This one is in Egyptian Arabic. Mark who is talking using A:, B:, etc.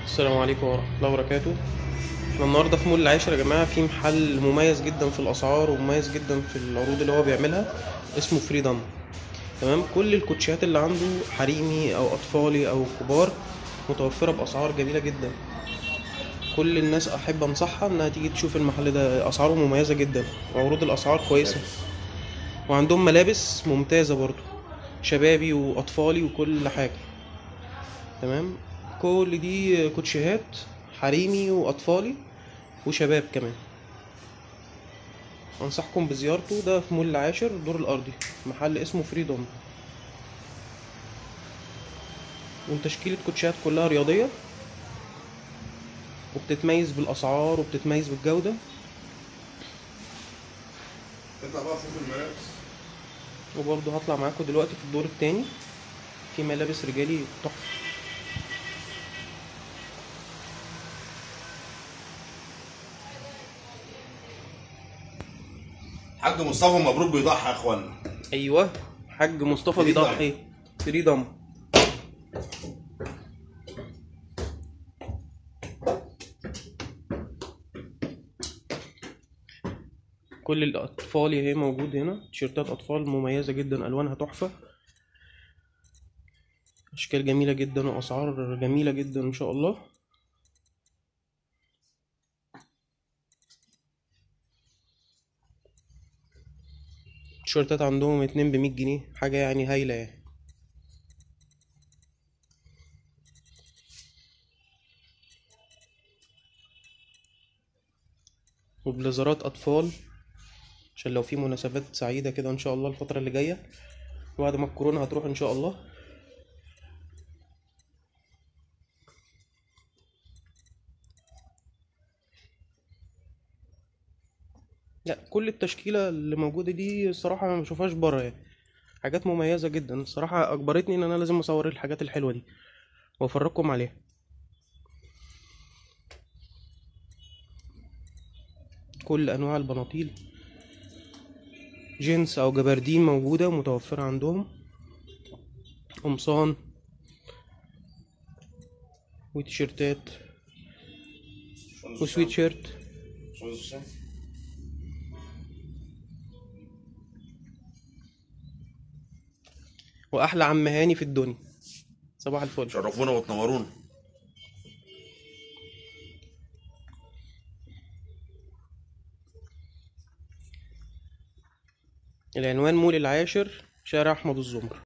A: السلام عليكم ورحمة الله وبركاته احنا النهاردة في مول العاشر يا جماعة في محل مميز جدا في الأسعار ومميز جدا في العروض اللي هو بيعملها اسمه فريدم تمام كل الكوتشيات اللي عنده حريمي أو أطفالي أو كبار متوفرة بأسعار جميلة جدا كل الناس أحب أنصحها إنها تيجي تشوف المحل ده أسعاره مميزة جدا وعروض الأسعار كويسة وعندهم ملابس ممتازة برضو شبابي وأطفالي وكل حاجة تمام كل دي كوتشيهات حريمي واطفالي وشباب كمان انصحكم بزيارته ده في مول العاشر الدور الارضي محل اسمه فريدوم وتشكيلة كوتشيهات كلها رياضية وبتتميز بالاسعار وبتتميز بالجودة
B: اطلع بقى شوف الملابس
A: وبرضه هطلع معاكم دلوقتي في الدور التاني في ملابس رجالي تحفة
B: حاج مصطفى مبروك بيضحي يا اخوانا
A: ايوه حاج مصطفى
B: فريدم.
A: بيضحي فريدم كل الاطفال هي موجود هنا تيشيرتات اطفال مميزه جدا الوانها تحفه اشكال جميله جدا واسعار جميله جدا ان شاء الله التيشيرتات عندهم اتنين بمية جنيه حاجة يعني هايلة يعني وبليزرات أطفال عشان لو في مناسبات سعيدة كده إن شاء الله الفترة اللي جاية بعد ما الكورونا هتروح إن شاء الله لا كل التشكيلة اللي موجودة دي الصراحة ما بشوفهاش بره يعني حاجات مميزة جدا الصراحة أجبرتني إن أنا لازم أصور الحاجات الحلوة دي وأفرجكم عليها كل أنواع البناطيل جينز أو جبردين موجودة متوفرة عندهم قمصان وتيشيرتات وسويت شيرت وأحلى عم هاني في الدنيا صباح الفل
B: شرفونا وتنورونا
A: العنوان مول العاشر شارع أحمد الزمر